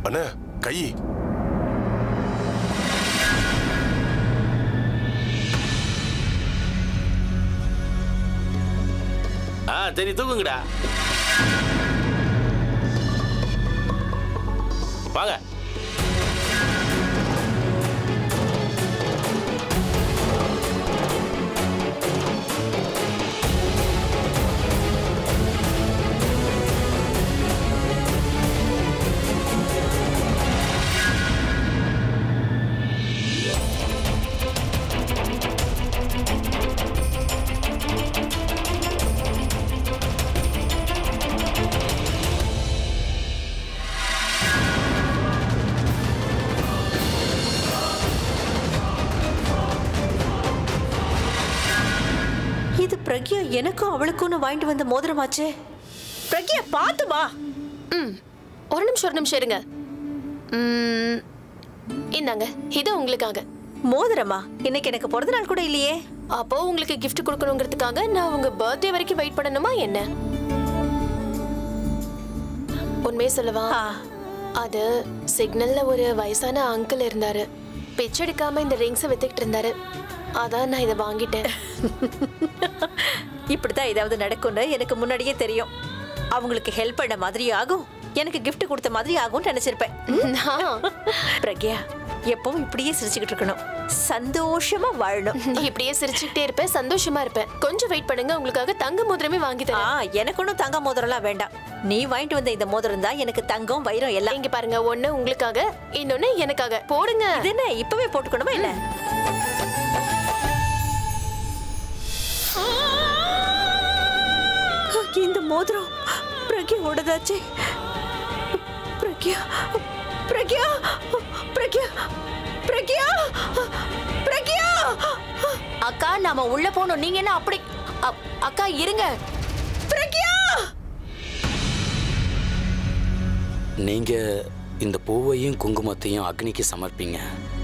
அண்ணே கை ஆ சரி தூக்குங்கடா வாங்க இது பிரக்யா எனக்கும் அவளுக்கும் வாங்கிட்டு வந்த மோதிரமாச்சே பிரக்யா பார்த்து வா ம் ஒரு நிமிஷம் ஒரு நிமிஷம் இருங்க ம், இந்தாங்க இது உங்களுக்காக மோதிரமா இன்னைக்கு எனக்கு பிறந்த நாள் கூட இல்லையே அப்போ உங்களுக்கு gift கொடுக்கணுங்கிறதுக்காக நான் உங்க பர்த்டே வரைக்கும் வெயிட் பண்ணணுமா என்ன உண்மையை சொல்லவா ஆ. அது சிக்னல்ல ஒரு வயசான அங்கிள் இருந்தாரு பிச்சை எடுக்காம இந்த ரிங்ஸை வித்துக்கிட்டு இருந்தாரு அதான் நான் இதை வாங்கிட்டேன் இப்படிதான் ஏதாவது நடக்கும்னு எனக்கு முன்னாடியே தெரியும் அவங்களுக்கு ஹெல்ப் பண்ண மாதிரி ஆகும் எனக்கு gift கொடுத்த மாதிரி ஆகும்னு நினைச்சிருப்பேன் நான் பிரக்யா எப்பவும் இப்படியே சிரிச்சுக்கிட்டு இருக்கணும் சந்தோஷமா வாழணும் இப்படியே சிரிச்சுக்கிட்டே இருப்பேன் சந்தோஷமா இருப்பேன் கொஞ்சம் வெயிட் பண்ணுங்க உங்களுக்காக தங்க மோதிரமே வாங்கி ஆ தரேன் எனக்கு ஒன்றும் தங்க மோதிரம்லாம் வேண்டாம் நீ வாங்கிட்டு வந்த இந்த மோதிரம் தான் எனக்கு தங்கம் வைரம் எல்லாம் இங்க பாருங்க ஒண்ணு உங்களுக்காக இன்னொன்னு எனக்காக போடுங்க இது என்ன இப்பவே போட்டுக்கணுமா என்ன இந்த மோதிரம் பிரக்யா ஓடதாச்சே பிரக்யா பிரக்யா பிரக்யா பிரக்யா பிரக்யா அக்கா நாம உள்ள போனோம் நீங்க என்ன அப்படி அ- அக்கா இருங்க பிரக்யா நீங்க இந்த பூவையும் குங்குமத்தையும் அக்னிக்கு சமர்ப்பிங்க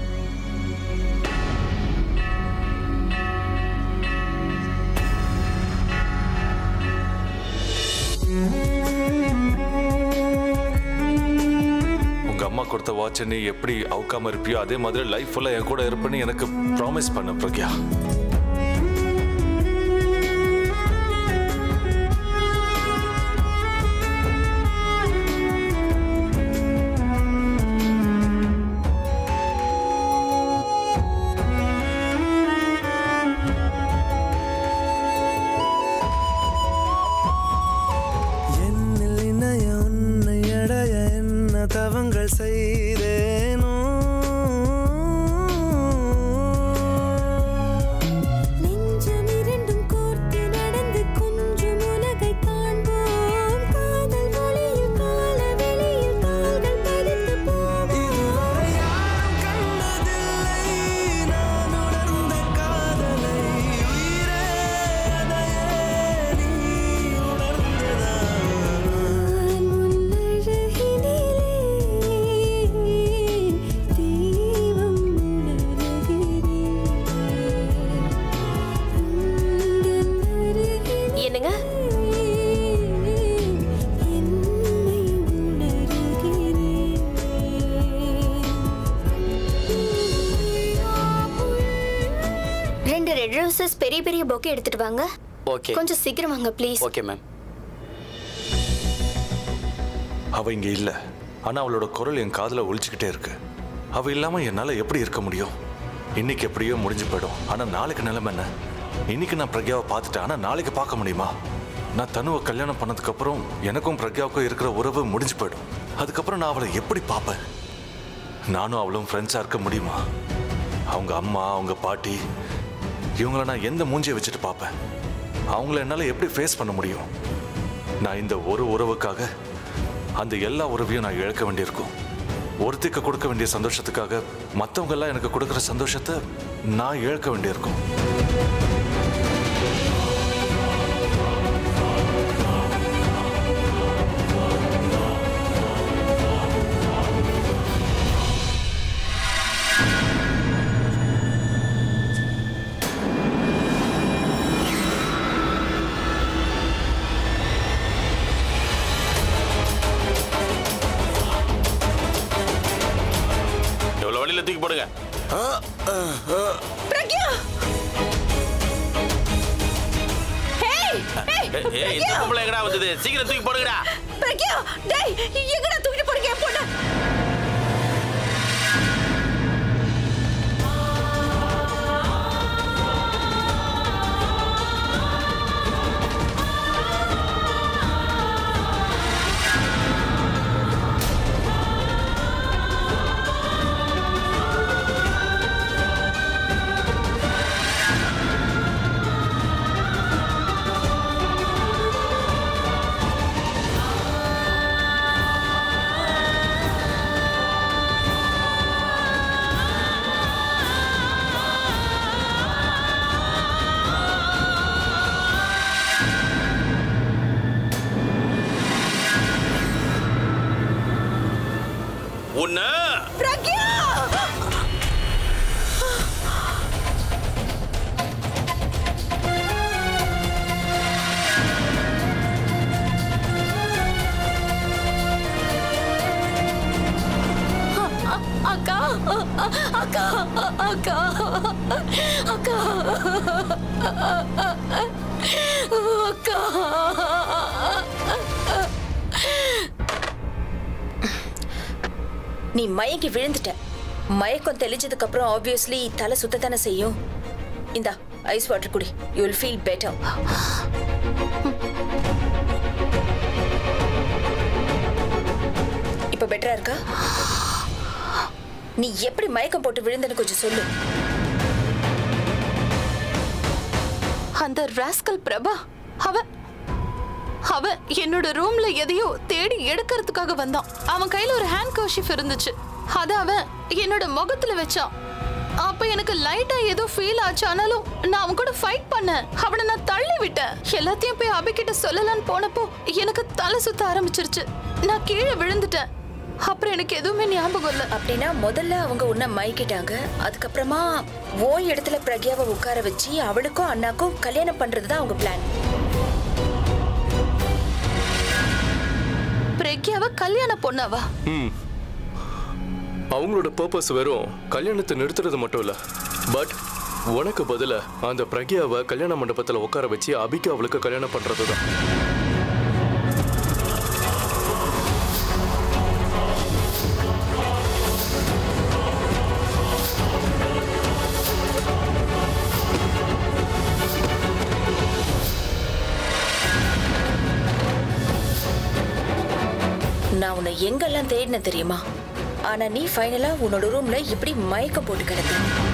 உங்க அம்மா கொடுத்த வாட்சை நீ எப்படி அவுக்காம இருப்பியோ அதே மாதிரி லைஃப் ஃபுல்லா என் கூட இருப்பேன்னு எனக்கு ப்ராமிஸ் பண்ண பிரக்யா என்னில் இணைய உன்னை அடைய என்ன தவங்கள் செய்தேனோ நெஞ்சம் இரண்டும் கோர்த்து நடந்து கொஞ்சம் உலகை காண்போம் காதல் மொழியில் கால வெளியில் கால்கள் பதித்து போவோம் இதுவரை யாரும் கண்டதில்லை நான் உணர்ந்த காதலை உயிரே அதையே நீ உணர்ந்ததான் நான் முன்னழகினிலே தீபம் உணர்கிறேன் என்னங்க என்னை உணர்கிறேன் ரெண்டு ரெட் ரோசஸ் பெரிய பெரிய பொக்கே எடுத்துட்டு வாங்க ஓகே கொஞ்சம் சீக்கிரம் வாங்க ப்ளீஸ் ஓகே மேம் அவ இங்க இல்ல ஆனா அவளோட குரல் என் காதுல ஒழிச்சுக்கிட்டே இருக்கு அவ இல்லாம என்னால எப்படி இருக்க முடியும் இன்னைக்கு எப்படியோ முடிஞ்சு போயிடும் ஆனா நாளைக்கு நிலைமை என்ன இன்னைக்கு நான் பிரக்யாவை பார்த்துட்டேன் ஆனா நாளைக்கு பார்க்க முடியுமா நான் தனுவை கல்யாணம் பண்ணதுக்கு அப்புறம் எனக்கும் பிரக்யாவுக்கும் இருக்கிற உறவு முடிஞ்சு போயிடும் அதுக்கப்புறம் நான் அவளை எப்படி பார்ப்பேன் நானும் அவளும் ஃப்ரெண்ட்ஸா இருக்க முடியுமா அவங்க அம்மா அவங்க பாட்டி இவங்கள நான் எந்த மூஞ்சியை வச்சுட்டு பார்ப்பேன் அவங்கள என்னால் எப்படி ஃபேஸ் பண்ண முடியும் நான் இந்த ஒரு உறவுக்காக அந்த எல்லா உறவையும் நான் இழக்க வேண்டியிருக்கும் ஒருத்திக்கு கொடுக்க வேண்டிய சந்தோஷத்துக்காக மற்றவங்க எல்லாம் எனக்கு கொடுக்குற சந்தோஷத்தை நான் இழக்க வேண்டியிருக்கும் ஏய் இந்த பொம்பளை எங்கடா வந்தது சீக்கிரம் தூக்கி போடுங்கடா பிரக்யா டேய் எங்கடா தூக்கிட்டு போறீங்க என் பொண்ணு உன்ன பிரக்யா அக்கா அக்கா அக்கா அக்கா அக்கா நீ மயங்கி விழுந்துட்ட மயக்கம் தெளிஞ்சதுக்கு அப்புறம் ஆப்வியஸ்லி தலை சுத்த தானே செய்யும் இந்தா ஐஸ் வாட்டர் குடி யூ வில் ஃபீல் பெட்டர் இப்போ பெட்டரா இருக்கா நீ எப்படி மயக்கம் போட்டு விழுந்தன்னு கொஞ்சம் சொல்லு அந்த ராஸ்கல் பிரபா அவ அவ என்னோட ரூம்ல எதையோ தேடி எடுக்கிறதுக்காக வந்தான் அவன் கையில ஒரு ஹேண்ட் கர்ஷிப் இருந்துச்சு அத அவன் என்னோட முகத்துல வச்சான் அப்ப எனக்கு லைட்டா ஏதோ ஃபீல் ஆச்சு ஆனாலும் நான் அவன் கூட ஃபைட் பண்ணேன் அவனை நான் தள்ளி விட்டேன் எல்லாத்தையும் போய் அபிகிட்ட சொல்லலாம்னு போனப்போ எனக்கு தலை சுத்த ஆரம்பிச்சிருச்சு நான் கீழே விழுந்துட்டேன் அப்புறம் எனக்கு எதுவுமே ஞாபகம் இல்லை அப்படின்னா முதல்ல அவங்க உன்னை மயக்கிட்டாங்க அதுக்கப்புறமா ஓ இடத்துல பிரக்யாவை உட்கார வச்சு அவளுக்கும் அண்ணாக்கும் கல்யாணம் பண்றது தான் அவங்க பிளான் பிரக்யாவ கல்யாண பொண்ணாவா ம் அவங்களோட பர்பஸ் வெறும் கல்யாணத்தை நிறுத்துறது மட்டும் இல்ல பட் உனக்கு பதிலா அந்த பிரக்யாவை கல்யாண மண்டபத்துல உட்கார வச்சு அபிக்கு அவளுக்கு கல்யாணம் பண்றது தான் நான் உன்னை எங்கெல்லாம் தேடினேன் தெரியுமா ஆனா நீ ஃபைனலா உன்னோட ரூம்ல இப்படி மயக்கம் போட்டு கிடக்க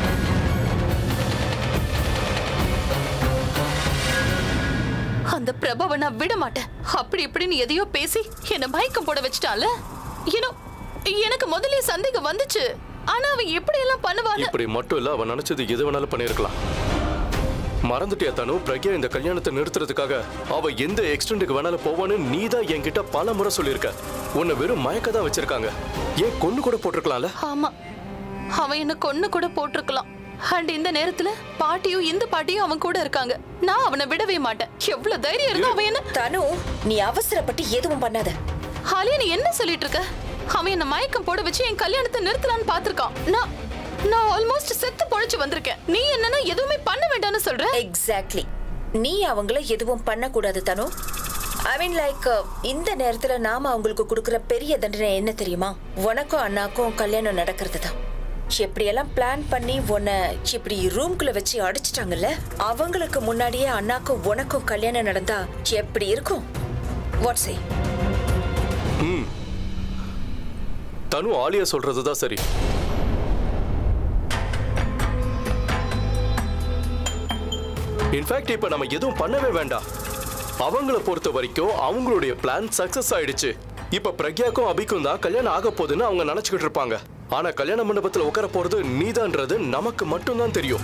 அந்த பிரபாவை நான் விட மாட்டேன் அப்படி இப்படின்னு எதையோ பேசி என்ன மயக்கம் போட வச்சிட்டால ஏனோ எனக்கு முதல்லயே சந்தேகம் வந்துச்சு ஆனா அவன் எப்படி எல்லாம் பண்ணுவான்னு இப்படி மட்டும் இல்ல அவன் நினைச்சது எது வேணாலும் பண்ணிருக்கலாம் மறந்துட்டியா தனு பிரக்யா இந்த கல்யாணத்தை நிறுத்துறதுக்காக அவ எந்த எக்ஸ்டெண்டுக்கு வேணாலும் போவான்னு நீ தான் என்கிட்ட பல முறை சொல்லியிருக்க உன்னை வெறும் மயக்க தான் வச்சிருக்காங்க ஏன் கொண்டு கூட போட்டிருக்கலாம்ல ஆமா அவன் என்ன கொன்னு கூட போட்டிருக்கலாம் அண்ட் இந்த நேரத்துல பாட்டியும் இந்த பாட்டியும் அவன் கூட இருக்காங்க நான் அவனை விடவே மாட்டேன் எவ்வளவு தைரியம் இருந்தா அவன் என்ன தனு நீ அவசரப்பட்டு எதுவும் பண்ணாத ஹாலியா நீ என்ன சொல்லிட்டு இருக்க அவன் என்ன மயக்கம் போட வச்சு என் கல்யாணத்தை நிறுத்தலான்னு பாத்திருக்கான் நான் நான் ஆல்மோஸ்ட் செத்து பொழைச்சு வந்திருக்கேன் நீ என்னன்னா எதுவுமே பண்ண வேண்டாம்னு சொல்ற எக்ஸாக்ட்லி நீ அவங்கள எதுவும் பண்ணக்கூடாது தனு ஐ மீன் லைக் இந்த நேரத்துல நாம அவங்களுக்கு கொடுக்குற பெரிய தண்டனை என்ன தெரியுமா உனக்கும் அண்ணாக்கும் கல்யாணம் நடக்கிறது தான் எப்படியெல்லாம் பிளான் பண்ணி உன்னை இப்படி ரூம்குள்ள வச்சு அடிச்சிட்டாங்கல்ல அவங்களுக்கு முன்னாடியே அண்ணாக்கும் உனக்கும் கல்யாணம் நடந்தா எப்படி இருக்கும் வாட் சே ம் தனு ஆலியா சொல்றது தான் சரி இன்ஃபேக்ட் இப்ப நம்ம எதுவும் பண்ணவே வேண்டாம் அவங்கள பொறுத்த வரைக்கும் அவங்களுடைய பிளான் சக்சஸ் ஆயிடுச்சு இப்ப பிரக்யாக்கும் அபிக்கும் தான் கல்யாணம் ஆக போகுதுன்னு அவங்க நினைச்சுக்கிட்டு இருப்பாங்க ஆனா கல்யாண மண்டபத்துல உட்கார போறது நீதான்றது நமக்கு மட்டும்தான் தெரியும்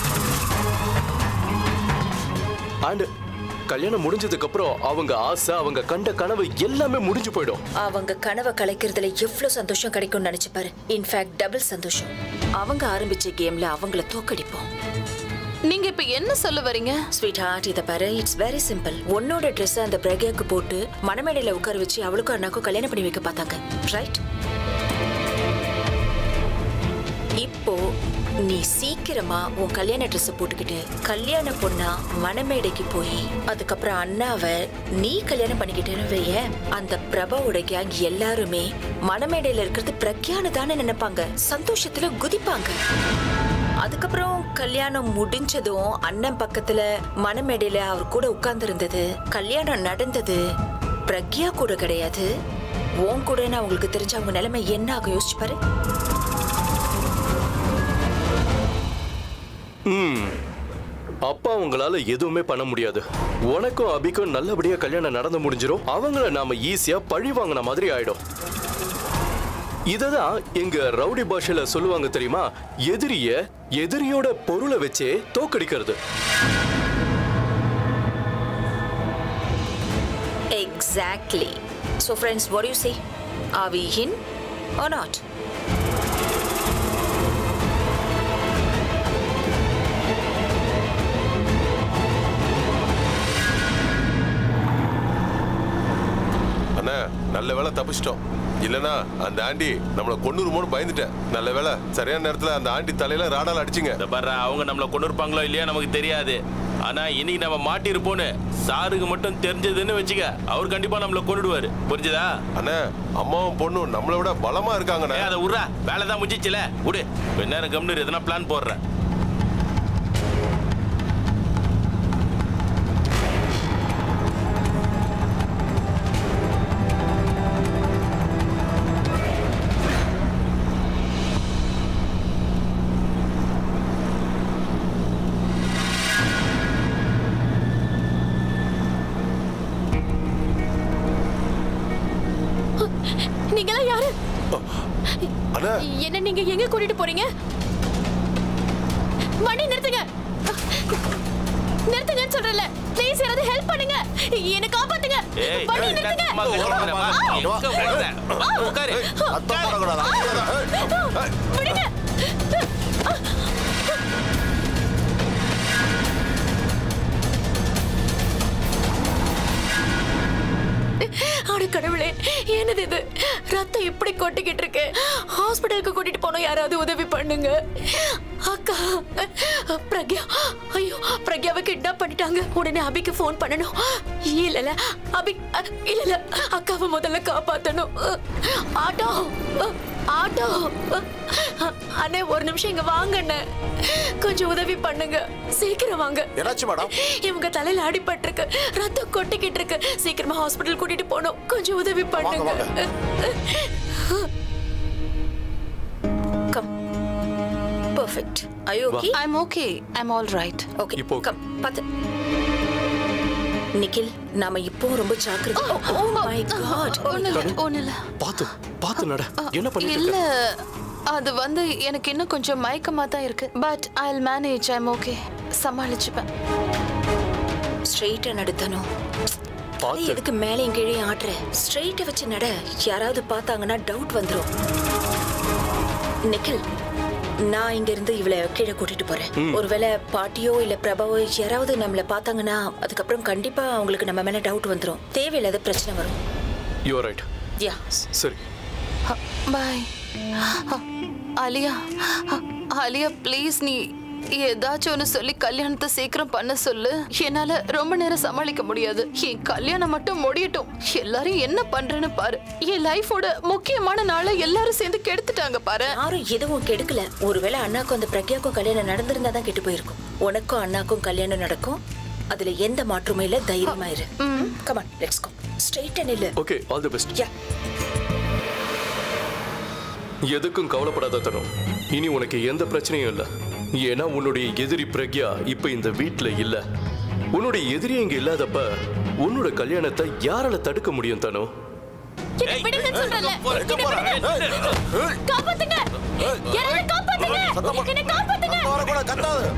அண்ட் கல்யாணம் முடிஞ்சதுக்கு அப்புறம் அவங்க ஆசை அவங்க கண்ட கனவு எல்லாமே முடிஞ்சு போயிடும் அவங்க கனவை கலைக்கிறதுல எவ்வளவு சந்தோஷம் கிடைக்கும்னு நினைச்சு பாரு இன்ஃபேக்ட் டபுள் சந்தோஷம் அவங்க ஆரம்பிச்ச கேம்ல அவங்கள தோக்கடிப்போம் நீங்க இப்ப என்ன சொல்ல வரீங்க ஸ்வீட் ஹார்ட் இதை பாரு இட்ஸ் வெரி சிம்பிள் உன்னோட ட்ரெஸ் அந்த பிரக்யாக்கு போட்டு மணமேடையில உட்கார வச்சு அவளுக்கும் அண்ணாக்கும் கல்யாணம் பண்ணி வைக்க பார்த்தாங்க ரைட் இப்போ நீ சீக்கிரமா உன் கல்யாண ட்ரெஸ் போட்டுக்கிட்டு கல்யாண பொண்ணா மணமேடைக்கு போய் அதுக்கப்புறம் அண்ணாவை நீ கல்யாணம் பண்ணிக்கிட்டேன்னு வைய அந்த பிரபாவோட கேங் எல்லாருமே மணமேடையில இருக்கிறது பிரக்யானு தானே நினைப்பாங்க சந்தோஷத்துல குதிப்பாங்க அதுக்கப்புறம் கல்யாணம் முடிஞ்சதும் அண்ணன் பக்கத்துல மணமேடையில அவர் கூட உட்கார்ந்து இருந்தது கல்யாணம் நடந்தது பிரக்யா கூட கிடையாது உன் கூடன்னு அவங்களுக்கு தெரிஞ்ச அவங்க நிலைமை என்ன ஆகும் யோசிச்சு பாரு ம் அப்பா உங்களால எதுவுமே பண்ண முடியாது உனக்கும் அபிக்கும் நல்லபடியா கல்யாணம் நடந்து முடிஞ்சிரும் அவங்கள நாம ஈஸியா பழி வாங்கின மாதிரி ஆயிடும் இததான் எங்க ரவுடி பாஷையில சொல்லுவாங்க தெரியுமா எதிரிய எதிரியோட பொருளை வச்சே தோக்கடிக்கிறது Exactly. So, friends, what do you say? Are we in or not? அண்ணா நல்ல வேளை தப்பிச்சிட்டோம் இல்லனா அந்த ஆண்டி நம்மளை கொண்டுருமோன்னு பயந்துட்டேன் நல்ல வேளை சரியான நேரத்துல அந்த ஆண்டி தலையில ராடால் அடிச்சிங்க இந்த பாரு அவங்க நம்மளை கொண்டு இருப்பாங்களோ இல்லையா நமக்கு தெரியாது ஆனா இன்னைக்கு நம்ம மாட்டிருப்போன்னு சாருக்கு மட்டும் தெரிஞ்சதுன்னு வச்சுக்க அவர் கண்டிப்பா நம்மளை கொண்டுடுவாரு புரிஞ்சுதா அண்ணா அம்மாவும் பொண்ணும் நம்மளை விட பலமா இருக்காங்கண்ணே ஏய், அதை விட்றா வேலை தான் முடிச்சிச்சுல விடு கொஞ்ச நேரம் கம்னு எதனா பிளான் போடுறேன் நீங்களாம் யாரு அண்ணா என்ன நீங்க எங்க கூட்டிட்டு போறீங்க வண்டி நிறுத்துங்க நிறுத்துங்கன்னு சொல்றல ப்ளீஸ் யாராவது ஹெல்ப் பண்ணுங்க என்ன காப்பாத்துங்க ஏய், வண்டி ஏய், நிறுத்துங்க அம்மா, சொல்றேன், வா, எங்க போற? வா, உட்காரு விடுங்க அட கடவுளே என்னது இது ரத்தம் இப்படி கொட்டிக்கிட்டு இருக்கு ஹாஸ்பிட்டலுக்கு கூட்டிட்டு போனோம் யாராவது உதவி பண்ணுங்க அக்கா பிரக்யா ஐயோ பிரக்யாவை கிட்னாப் பண்ணிட்டாங்க உடனே அபிக்கு ஃபோன் பண்ணணும் இல்ல இல்ல அபி இல்ல இல்ல அக்காவை முதல்ல காப்பாத்தணும் ஆட்டோ ஆட்டோ அண்ணே ஒரு நிமிஷம் இங்க வாங்க அண்ணே கொஞ்சம் உதவி பண்ணுங்க சீக்கிரம் வாங்க என்னாச்சு மேடம் இவங்க தலையில அடிபட்டிருக்கு ரத்தம் கொட்டிக்கிட்டு இருக்கு சீக்கிரமா ஹாஸ்பிடல் கூட்டிட்டு போகணும் கொஞ்சம் உதவி பண்ணுங்க Come. Perfect. Are you okay? I'm okay. I'm all right. Okay. இப்போ Come. பாத்து. நிக்கில் நாம இப்போ ரொம்ப ஜாக்கிரதை ஓ மை காட் ஒண்ணு இல்ல ஒண்ணு இல்ல பார்த்து பார்த்து நட என்ன பண்ணிட்டு இல்ல இருக்க அது வந்து எனக்கு இன்னும் கொஞ்சம் மயக்கமா தான் இருக்கு but I will manage I'm okay சமாளிச்சுப்பேன் ஸ்ட்ரெயிட்டா நடுத்தணும் பார்த்து எதுக்கு மேலேயும் கீழே ஆட்டுற ஸ்ட்ரெயிட்டா வச்சு நட யாராவது பார்த்தாங்கன்னா டவுட் வந்துரும் நிக்கில் நான் இங்க இருந்து இவளை கீழே கூட்டிட்டு போறேன் ஒருவேளை பாட்டியோ இல்ல பிரபாவோ யாராவது நம்மள பார்த்தாங்கன்னா அதுக்கப்புறம் கண்டிப்பா அவங்களுக்கு நம்ம மேல டவுட் வந்துரும் தேவையில்லாத பிரச்சனை வரும் யூ ரைட் யா சரி பாய் அலியா அ- அலியா ப்ளீஸ் நீ ஏதாச்சும் ஒன்று சொல்லி கல்யாணத்தை சீக்கிரம் பண்ண சொல்லு என்னால ரொம்ப நேரம் சமாளிக்க முடியாது என் கல்யாணம் மட்டும் முடியட்டும் எல்லாரும் என்ன பண்றேன்னு பாரு என் லைஃபோட முக்கியமான நாளை எல்லாரும் சேர்ந்து கெடுத்துட்டாங்க பாரு யாரும் எதுவும் கெடுக்கல ஒருவேளை அண்ணாக்கும் அந்த பிரக்யாக்கும் கல்யாணம் நடந்திருந்தா தான் கெட்டு போயிருக்கும் உனக்கும் அண்ணாக்கும் கல்யாணம் நடக்கும் அதுல எந்த மாற்றமும் இல்ல தைரியமா இரு கமான் லெட்ஸ் கோ ஸ்ட்ரெயிட்டா நில்லு okay all the best yeah எதுக்கும் கவலைப்படாத தரும் இனி உனக்கு எந்த பிரச்சனையும் இல்ல ஏன்னா உன்னுடைய எதிரி பிரக்யா இப்ப இந்த வீட்ல இல்ல உன்னுடைய எதிரி இங்க இல்லாதப்ப உன்னோட கல்யாணத்தை யாரால தடுக்க முடியும் தனு என்னை விடுங்கன்னு சொல்றேன்ல. என்னை விடுங்க. காப்பாத்துங்க யாராவது காப்பாத்துங்க என்னை காப்பாத்துங்க வரக்கூடாது கத்தாது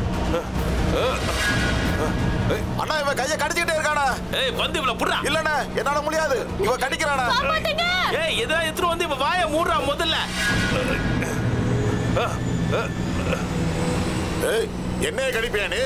அண்ணா இவன் கையை கடிச்சிக்கிட்டே இருக்கானா ஏய் வந்து இவ்வளவு புடுறா இல்லண்ணே என்னால முடியாது இவ கடிக்கிறாடா ஏய் எதா எடுத்துட்டு வந்து இப்ப வாயை மூடுறா முதல்ல ஏய் என்னைய கடிப்பியா நீ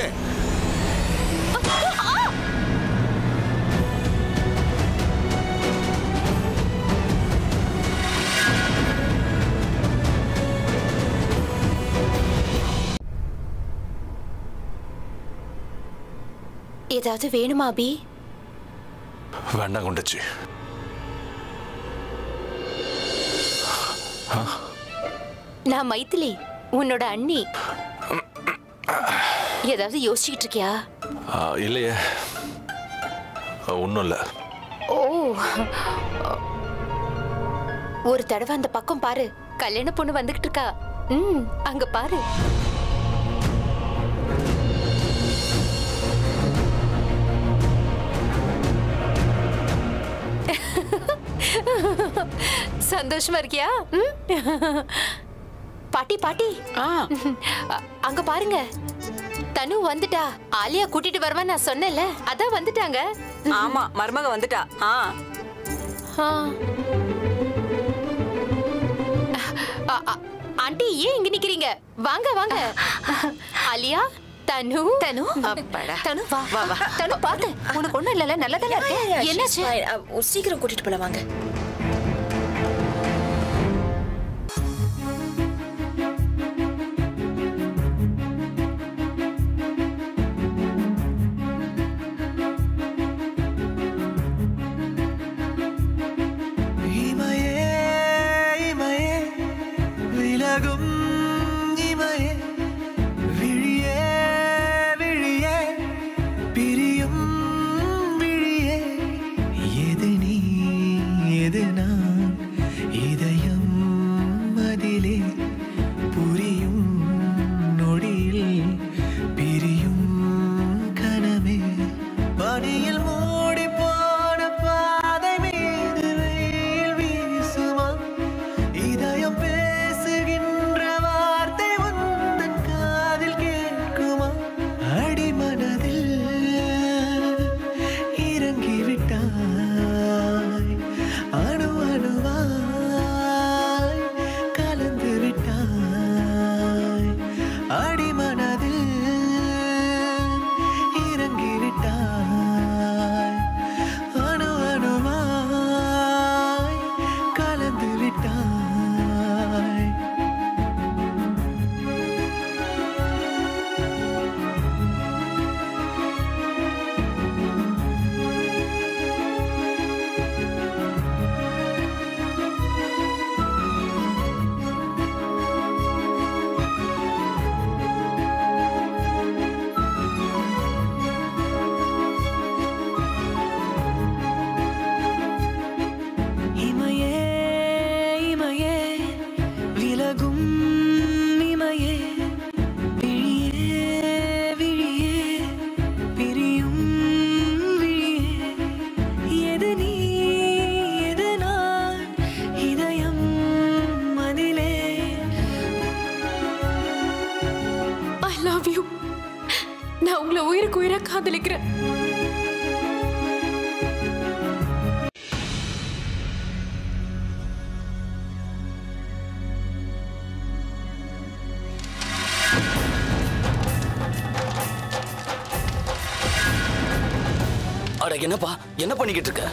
ஏதாவது வேணுமா அபி வேண்டாம் குண்டச்சி நான் மைத்திலி உன்னோட அண்ணி ஏதாவது யோசிச்சுக்கிட்டு இருக்கியா ஆ, இல்லையே ஒன்றும் இல்லை ஓ ஒரு தடவை அந்த பக்கம் பாரு கல்யாண பொண்ணு வந்துகிட்டு இருக்கா ம் அங்க பாரு சந்தோஷமா இருக்கியா ம்? பாட்டி பாட்டி அ- அங்க பாருங்க தனு வந்துட்டா ஆலியா கூட்டிட்டு வருவேன் நான் சொன்னேன்ல அதான் வந்துட்டாங்க ஆமா மருமக வந்துட்டா ஆ ஆ. அ- அ- ஆண்டி ஏன் இங்க நிக்கிறீங்க வாங்க வாங்க ஆலியா தனு தனு தனு வா வா வா தனு பாத்து உனக்கு ஒண்ணும் இல்லல நல்லா தானே இருக்கு என்னாச்சு சீக்கிரம் கூட்டிட்டு போல வாங்க இமையே இமையே விலகும் இமையே விழியே விழியே பிரியும் விழியே எது நீ எது நான் இதயம் அதிலே புரியும் நொடியில் பிரியும் கனமே பனியில் மூடி போன பாதை மீது வெயில் வீசுமா இதயம் பேசுகின்ற வார்த்தை உந்தன் காதில் கேட்குமா அடிமனதில் இறங்கிவிட்டாய் அணு அணுவாய் கலந்து விட்டாய் அடிமனதில் இறங்கிவிட்டாய் அணு அணுவாய் கலந்து விட்டாய் இமையே இமையே விலகும் இமையே விழியே விழியே பிரியும் விழியே எது நீ எது நான் இதயம் மதிலே ஐ லவ் யூ நான் உங்களை உயிருக்கு உயிரா காதலிக்கிறேன் அட என்னப்பா என்ன பண்ணிக்கிட்டு இருக்க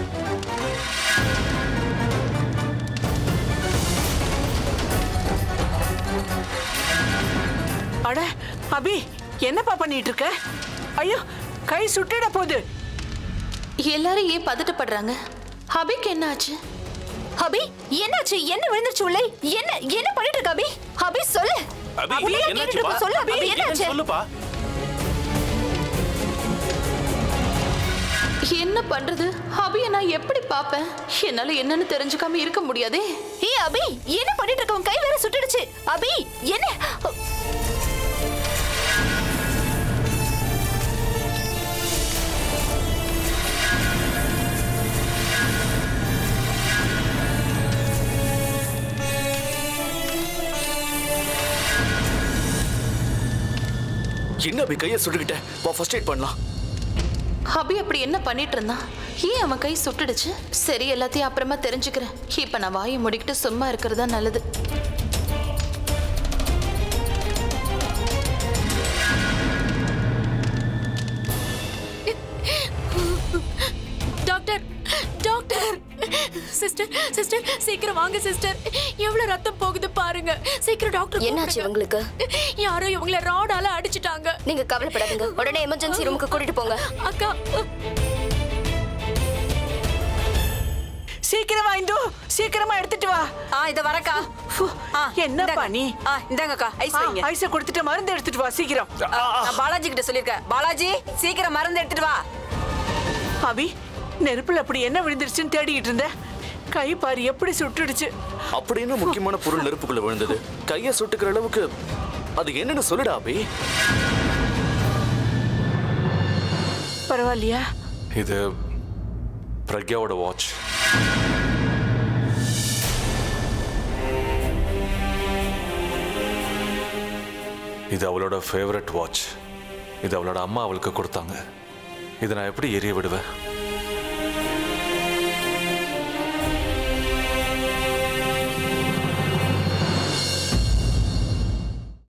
அட அபி என்னப்பா பண்ணிட்டு இருக்க ஐயோ கை சுட்டிட போகுது எல்லாரும் ஏன் பதட்டப்படுறாங்க ஹபிக்கு என்ன ஆச்சு அபி என்னாச்சு என்ன விழுந்துருச்சு உள்ளே என்ன என்ன பண்ணிட்டு இருக்க அபி அபி சொல்லு அபி, அப்படியே என்னாச்சுப்பா? கேட்டுட்டு இருக்க, சொல்லு அபி அபி, என்னாச்சு சொல்லுப்பா என்ன பண்றது ஹபிய நான் எப்படி பாப்பேன் என்னால என்னன்னு தெரிஞ்சுக்காம இருக்க முடியாதே ஏய் அபி என்ன பண்ணிட்டு இருக்க உன் கை வேற சுட்டுடுச்சு அபி என்ன என்ன அப்படி கையை சுட்டுக்கிட்ட வா ஃபர்ஸ்ட் எய்ட் பண்ணலாம் அபி அப்படி என்ன பண்ணிட்டு இருந்தான் ஏன் அவன் கை சுட்டுடுச்சு சரி எல்லாத்தையும் அப்புறமா தெரிஞ்சுக்கிறேன் இப்ப நான் வாயை முடிக்கிட்டு சும்மா இருக்கிறதா நல்லது டாக்டர் டாக்டர் சிஸ்டர் சிஸ்டர் சீக்கிரம் வாங்க சிஸ்டர் எவ்வளவு ரத்தம் போகுது பாருங்க சீக்கிரம் டாக்டர் என்னாச்சு கூப்பிடுங்க. உங்களுக்கு யாரோ இவங்கள ராடால அடிச்சிட்டாங்க நீங்க கவலைப்படாதீங்க உடனே எமர்ஜென்சி ரூமுக்கு கூட்டிட்டு போங்க அக்கா சீக்கிரமா இந்து சீக்கிரமா எடுத்துட்டு வா ஆ இத வரக்கா என்னப்பா நீ ஆ இந்தாங்கக்கா ஐஸ் வைங்க ஐஸ கொடுத்துட்டு மருந்து எடுத்துட்டு வா சீக்கிரம் நான் பாலாஜி கிட்ட சொல்லிருக்கேன் பாலாஜி சீக்கிரம் மருந்து எடுத்துட்டு வா அபி நெருப்புல அப்படி என்ன விழுந்துருச்சுன்னு தேடிக்கிட்டு இருந்த கை பாரு எப்படி சுட்டுடுச்சு அப்படி என்ன முக்கியமான பொருள் நெருப்புக்குள்ள விழுந்தது கையை சுட்டுக்கிற அளவுக்கு அது என்னன்னு சொல்லுடா அபி பரவாயில்லையா இது பிரக்யாவோட வாட்ச் இது அவளோட ஃபேவரட் வாட்ச் இது அவளோட அம்மா அவளுக்கு கொடுத்தாங்க இதை நான் எப்படி எரிய விடுவேன்